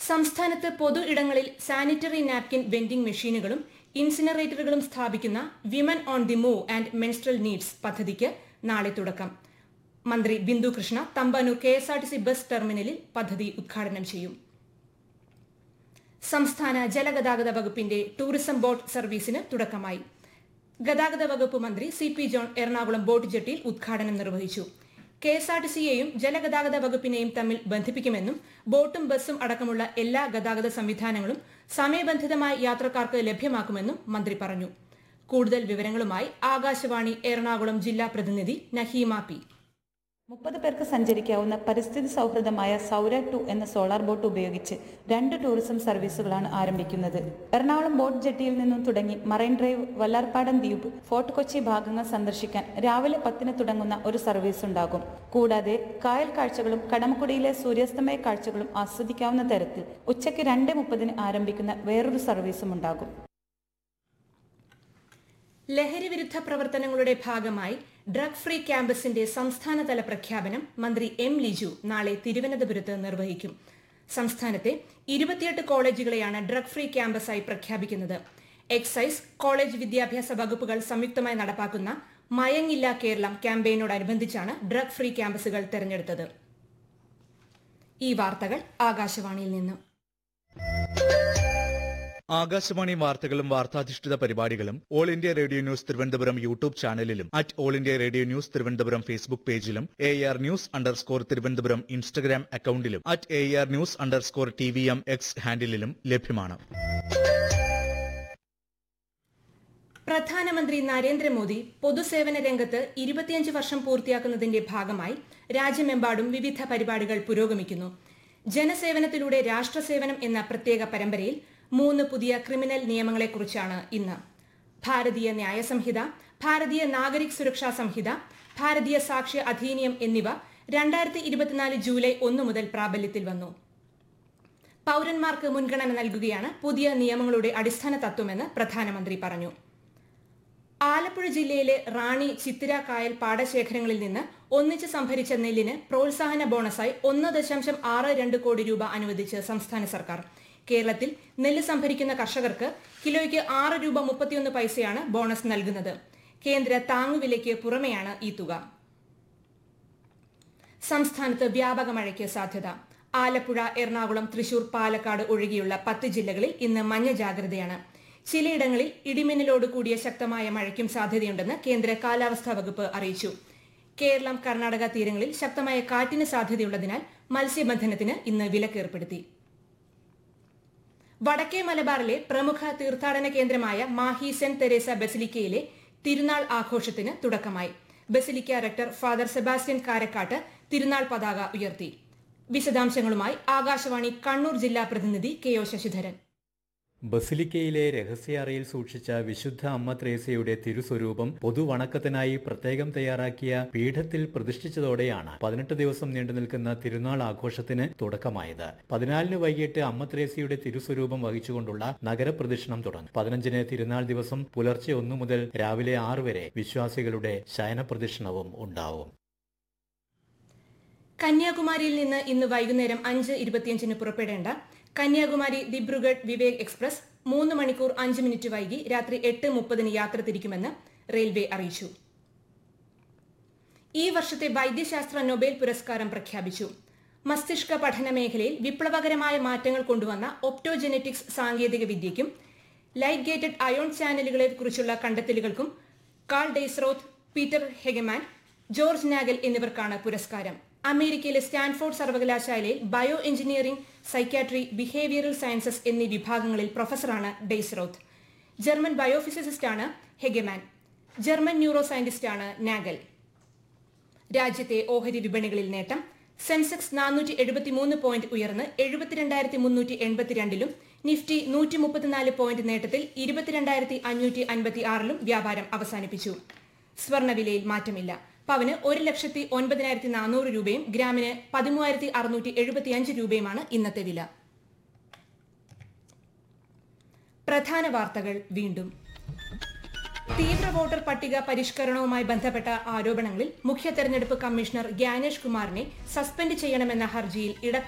സംസ്ഥാനത്ത് പൊതു ഇടങ്ങളിൽ സാനിറ്ററി നാപ്കിൻ വെൻഡിംഗ് മെഷീനുകളും ഇൻസിനറേറ്ററുകളും സ്ഥാപിക്കുന്ന women on the move and menstrual needs പദ്ധതിക്ക് നാളെ തുടക്കം മന്ത്രി Bindu Krishna Thampanoor K S R T C bus ടെർമിനലിൽ പദ്ധതി ഉദ്ഘാടനം ചെയ്യും സംസ്ഥാന ജലഗതാഗത വകുപ്പിന്റെ ടൂറിസം ബോട്ട് സർവീസിന് തുടക്കമായി ഗതാഗത വകുപ്പ് മന്ത്രി C P John Ernakulam boat ജെട്ടിയിൽ ഉദ്ഘാടനം നിർവഹിച്ചു കെ എസ് ആർ ടി സിയെയും ജലഗതാഗത വകുപ്പിനെയും തമ്മിൽ ബന്ധിപ്പിക്കുമെന്നും ബോട്ടും ബസ്സും അടക്കമുള്ള എല്ലാ ഗതാഗത സംവിധാനങ്ങളും സമയബന്ധിതമായി യാത്രക്കാർക്ക് ലഭ്യമാക്കുമെന്നും മന്ത്രി പറഞ്ഞു കൂടുതൽ വിവരങ്ങളുമായി ആകാശവാണി എറണാകുളം ജില്ലാ പ്രതിനിധി നഹീമ പി മുപ്പത് പേർക്ക് സഞ്ചരിക്കാവുന്ന പരിസ്ഥിതി സൗഹൃദമായ സൗര ടു എന്ന സോളാർ ബോട്ട് ഉപയോഗിച്ച് രണ്ട് ടൂറിസം സർവീസുകളാണ് ആരംഭിക്കുന്നത് എറണാകുളം ബോട്ട് ജെട്ടിയിൽ നിന്നും തുടങ്ങി മറൈൻ ഡ്രൈവ് വല്ലാർപാടം ദ്വീപ് ഫോർട്ട് കൊച്ചി ഭാഗങ്ങൾ സന്ദർശിക്കാൻ രാവിലെ പത്തിന് തുടങ്ങുന്ന ഒരു സർവീസ് ഉണ്ടാകും കൂടാതെ കായൽ കാഴ്ചകളും കടമക്കുടിയിലെ സൂര്യാസ്തമയ കാഴ്ചകളും ആസ്വദിക്കാവുന്ന തരത്തിൽ ഉച്ചയ്ക്ക് രണ്ട് മുപ്പതിന് ആരംഭിക്കുന്ന വേറൊരു സർവീസും ഉണ്ടാകും ലഹരി വിരുദ്ധ പ്രവർത്തനങ്ങളുടെ ഭാഗമായി ഡ്രഗ് ഫ്രീ ക്യാമ്പസിന്റെ സംസ്ഥാനതല പ്രഖ്യാപനം മന്ത്രി എം ലിജു നാളെ തിരുവനന്തപുരത്ത് നിർവഹിക്കും സംസ്ഥാനത്തെ ഇരുപത്തിയെട്ട് കോളേജുകളെയാണ് ഡ്രഗ് ഫ്രീ ക്യാമ്പസായി പ്രഖ്യാപിക്കുന്നത് എക്സൈസ് കോളേജ് വിദ്യാഭ്യാസ വകുപ്പുകൾ സംയുക്തമായി നടപ്പാക്കുന്ന മയങ്ങില്ല കേരളം ക്യാമ്പയിനോടനുബന്ധിച്ചാണ് ഡ്രഗ് ഫ്രീ ക്യാമ്പസുകൾ തെരഞ്ഞെടുത്തത് ഈ വാർത്തകൾ ആകാശവാണിയിൽ നിന്നും ആകാശവാണി വാർത്തകളും വാർത്താധിഷ്ഠിത പരിപാടികളും All India Radio news Thiruvananthapuram YouTube ചാനലിലും at All India Radio news Thiruvananthapuram Facebook പേജിലും A R news underscore Thiruvananthapuram Instagram അക്കൌണ്ടിലും at A R news underscore T V M X ഹാൻഡിലും ലഭ്യമാണ് പ്രധാനമന്ത്രി നരേന്ദ്രമോദി പൊതുസേവന രംഗത്ത് ഇരുപത്തിയഞ്ച് വർഷം പൂർത്തിയാക്കുന്നതിന്റെ ഭാഗമായി രാജ്യമെമ്പാടും വിവിധ പരിപാടികൾ പുരോഗമിക്കുന്നു ജനസേവനത്തിലൂടെ രാഷ്ട്രസേവനം എന്ന പ്രത്യേക പരമ്പരയിൽ മൂന്ന് പുതിയ ക്രിമിനൽ നിയമങ്ങളെക്കുറിച്ചാണ് ഇന്ന് ഭാരതീയ ന്യായ സംഹിത ഭാരതീയ നാഗരിക് സുരക്ഷാ സംഹിത ഭാരതീയ സാക്ഷ്യ അധീനിയം എന്നിവ രണ്ടായിരത്തി ഇരുപത്തിനാല് ജൂലൈ ഒന്ന് മുതൽ പ്രാബല്യത്തിൽ വന്നു പൌരന്മാർക്ക് മുൻഗണന നൽകുകയാണ് പുതിയ നിയമങ്ങളുടെ അടിസ്ഥാന തത്വമെന്ന് പ്രധാനമന്ത്രി പറഞ്ഞു ആലപ്പുഴ ജില്ലയിലെ റാണി ചിത്തിര കായൽ പാടശേഖരങ്ങളിൽ നിന്ന് ഒന്നിച്ച് സംഭരിച്ച നെല്ലിന് പ്രോത്സാഹന ബോണസായി ഒന്ന് ദശാംശം ആറ് രണ്ട് കോടി രൂപ അനുവദിച്ച് സംസ്ഥാന സർക്കാർ കേരളത്തിൽ നെല്ല് സംഭരിക്കുന്ന കർഷകർക്ക് കിലോയ്ക്ക് ആറ് രൂപ മുപ്പത്തിയൊന്ന് പൈസയാണ് ബോണസ് നൽകുന്നത് കേന്ദ്ര താങ്ങുവിലയ്ക്ക് പുറമെയാണ് ഈ തുക സംസ്ഥാനത്ത് വ്യാപക മഴയ്ക്ക് സാധ്യത ആലപ്പുഴ എറണാകുളം തൃശൂർ പാലക്കാട് ഒഴികെയുള്ള പത്ത് ജില്ലകളിൽ ഇന്ന് മഞ്ഞ ജാഗ്രതയാണ് ചിലയിടങ്ങളിൽ ഇടിമിന്നലോട് കൂടിയ ശക്തമായ മഴയ്ക്കും സാധ്യതയുണ്ടെന്ന് കേന്ദ്ര കാലാവസ്ഥാ വകുപ്പ് അറിയിച്ചു കേരളം കർണാടക തീരങ്ങളിൽ ശക്തമായ കാറ്റിന് സാധ്യതയുള്ളതിനാൽ മത്സ്യബന്ധനത്തിന് ഇന്ന് വിലക്കേർപ്പെടുത്തി വടക്കേ മലബാറിലെ പ്രമുഖ തീർത്ഥാടന കേന്ദ്രമായ മാഹി സെന്റ് തെരേസ ബസിലിക്കയിലെ തിരുനാൾ ആഘോഷത്തിന് തുടക്കമായി basilica rector father Sebastian Karakkattu തിരുനാൾ പതാക ഉയർത്തി വിശദാംശങ്ങളുമായി ആകാശവാണി കണ്ണൂർ ജില്ലാ പ്രതിനിധി കെ ഒ ശശിധരൻ ബസിലിക്കയിലെ രഹസ്യാറയിൽ സൂക്ഷിച്ച വിശുദ്ധ അമ്മ ത്രേസ്യയുടെ തിരുസ്വരൂപം പൊതുവണക്കത്തിനായി പ്രത്യേകം തയ്യാറാക്കിയ പീഠത്തിൽ പ്രതിഷ്ഠിച്ചതോടെയാണ് പതിനെട്ട് ദിവസം നീണ്ടുനിൽക്കുന്ന തിരുനാൾ ആഘോഷത്തിന് തുടക്കമായത് പതിനാലിന് വൈകിട്ട് അമ്മ ത്രേസ്യയുടെ തിരുസ്വരൂപം വഹിച്ചുകൊണ്ടുള്ള നഗരപ്രദക്ഷിണം തുടങ്ങും പതിനഞ്ചിന് തിരുനാൾ ദിവസം പുലർച്ചെ ഒന്നു മുതൽ രാവിലെ ആറ് വരെ വിശ്വാസികളുടെ ശയനപ്രദക്ഷിണവും ഉണ്ടാവും കന്യാകുമാരിയിൽ നിന്ന് ഇന്ന് വൈകുന്നേരം അഞ്ച് ഇരുപത്തിയഞ്ചിന് പുറപ്പെടേണ്ട കന്യാകുമാരി ദിബ്രുഗഡ് വിവേക് എക്സ്പ്രസ് മൂന്ന് മണിക്കൂർ അഞ്ച് മിനിറ്റ് വൈകി രാത്രി എട്ട് മുപ്പതിന് യാത്ര തിരിക്കുമെന്ന് റെയിൽവേ അറിയിച്ചു ഈ വർഷത്തെ വൈദ്യശാസ്ത്ര നൊബേൽ പുരസ്കാരം പ്രഖ്യാപിച്ചു മസ്തിഷ്ക പഠന മേഖലയിൽ വിപ്ലവകരമായ മാറ്റങ്ങൾ കൊണ്ടുവന്ന ഒപ്റ്റോജെനറ്റിക്സ് സാങ്കേതിക വിദ്യയ്ക്കും ലൈറ്റ് ഗേറ്റഡ് അയോൺ ചാനലുകളെ കുറിച്ചുള്ള കണ്ടെത്തലുകൾക്കും Karl Deisseroth Peter Hegemann Georg Nagel എന്നിവർക്കാണ് പുരസ്കാരം അമേരിക്കയിലെ സ്റ്റാൻഫോർഡ് സർവകലാശാലയിൽ bio engineering psychiatry behavioural sciences എന്നീ വിഭാഗങ്ങളിൽ പ്രൊഫസറാണ് ഡെയ്സ്റോത്ത് ജർമ്മൻ ബയോഫിസിസിസ്റ്റാണ് ഹെഗമാൻ ജർമ്മൻ ന്യൂറോ സയന്റിസ്റ്റാണ് നാഗൽ രാജ്യത്തെ ഓഹരി വിപണികളിൽ നേട്ടം സെൻസെക്സ് നാനൂറ്റി എഴുപത്തിമൂന്ന് പോയിന്റ് ഉയർന്ന് എഴുപത്തിരണ്ടായിരത്തി മുന്നൂറ്റി എൺപത്തിരണ്ടിലും നിഫ്റ്റി നൂറ്റി മുപ്പത്തിനാല് പോയിന്റ് നേട്ടത്തിൽ ഇരുപത്തിരണ്ടായിരത്തി അഞ്ഞൂറ്റി അൻപത്തി ആറിലും വ്യാപാരം അവസാനിപ്പിച്ചു സ്വർണവിലയിൽ മാറ്റമില്ല പവന് ഒരു ലക്ഷത്തി ഒൻപതിനായിരത്തി നാനൂറ് രൂപയും ഗ്രാമിന് പതിമൂവായിരത്തി അറുന്നൂറ്റി എഴുപത്തിയഞ്ച് രൂപയുമാണ് ഇന്നത്തെ വില പ്രധാന വാർത്തകൾ വീണ്ടും തീവ്ര വോട്ടർ പട്ടിക പരിഷ്കരണവുമായി ബന്ധപ്പെട്ട ആരോപണങ്ങളിൽ മുഖ്യ തെരഞ്ഞെടുപ്പ് കമ്മീഷണർ ഗ്യാനേഷ് കുമാറിനെ സസ്പെൻഡ് ചെയ്യണമെന്ന ഹർജിയിൽ ഇടക്കാല